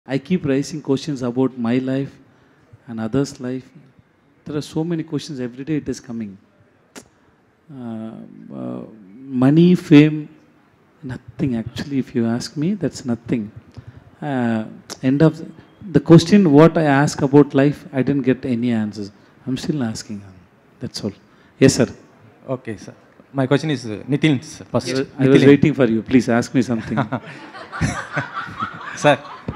I keep raising questions about my life and others' life. There are so many questions every day. It is coming. Uh, uh, money, fame, nothing actually. If you ask me, that's nothing. Uh, end of the question. What I ask about life, I didn't get any answers. I'm still asking. That's all. Yes, sir. Okay, sir. My question is uh, Nitin, sir, first. I was- I was Nitin. waiting for you. Please ask me something. Sir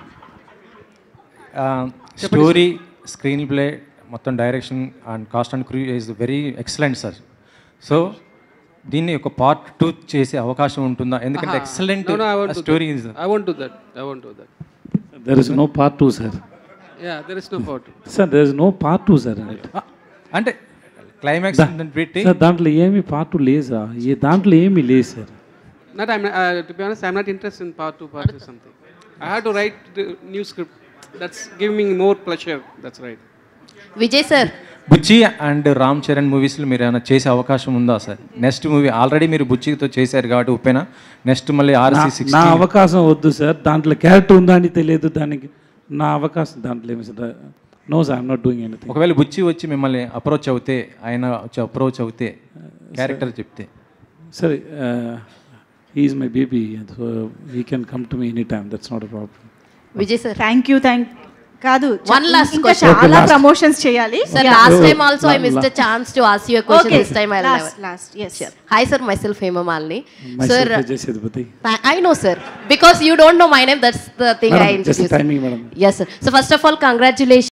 story screenplay మొత్తం direction and cast and crew is very excellent sir so దీన్ని ఒక part two చేసే అవకాశం ఉంటుందా ఎందుకంటే excellent No, no, I won't do story that. I won't do that. I won't do that. there is no part two, sir. Yeah, there is no part. Sir, there is no part two, sir. in it. అంటే climax పెట్టి sir దాంట్లో ఏమి part two లేదు sir ఈ దాంట్లో ఏమీ లేదు sir Not, I'm, uh, to be honest, I'm not interested in part two, part two something. I have to write the new script. That's giving me more pleasure. That's right. Vijay sir Buchi and Ram Charan మూవీస్లో మీరు ఏమైనా చేసే అవకాశం ఉందా sir next movie already మీరు బుచ్చితో చేశారు కాబట్టి ఉప్పేనా నెక్స్ట్ మళ్ళీ ఆర్సీ నా సిక్స్ అవకాశం వద్దు సార్ దాంట్లో క్యారెక్టర్ ఉందా అని తెలియదు దానికి నా అవకాశం దాంట్లో ఏమి sir no sir I'm not doing anything ఒకవేళ బుచ్చి వచ్చి మిమ్మల్ని అప్రోచ్ అవుతే ఆయన వచ్చి అప్రోచ్ అవుతే క్యారెక్టర్ చెప్తే సరే is my baby so he can come to me any time that's not a problem Vijay sir thank you thank కాదు One last ఇంకా question. చాలా ప్రమోషన్స్ చేయాలి sir last time also I missed chance to ask you question this time I last last yes hi sir myself Hemamalini sir Vijay Sethupathi I know sir because you don't know my name that's the thing I just timing madam yes sir so first of all congratulation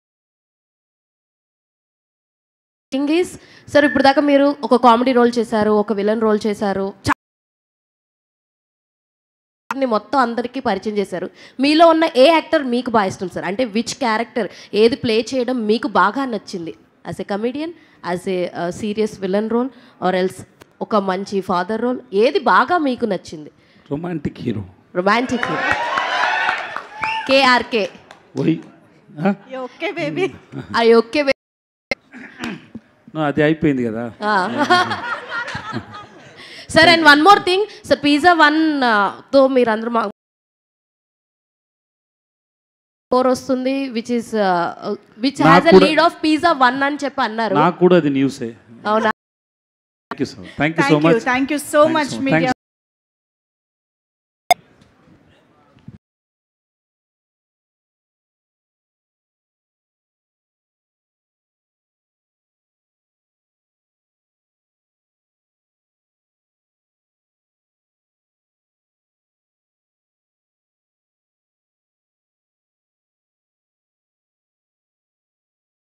thing is sir ఇప్పుడు దాకా మీరు ఒక comedy role చేశారు ఒక villain role చేశారు చా- ని మొత్తం అందరికీ పరిచయం చేశారు మీలో ఉన్న ఏ యాక్టర్ మీకు బాగా ఇష్టం సార్ అంటే విచ్ క్యారెక్టర్ ఏది ప్లే చేయడం మీకు బాగా నచ్చింది as a comedian as a serious villain role or else ఒక మంచి ఫాదర్ రోల్ ఏది బాగా మీకు నచ్చింది romantic hero romantic KRK why okay baby అది ఓకే అది అయిపోయింది కదా sir and one more thing sir pizza one తో మీరు అందరూ మా స్కోర్ వస్తుంది విచ్ ఇస్ విచ్ నాకు హ్యాస్ అ కూడా- లీడ్ ఆఫ్ పిజ్జా వన్ అని చెప్పి అన్నారు నాకు కూడా అది న్యూసే అవునా thank you so thank you so thank you much thank you so much media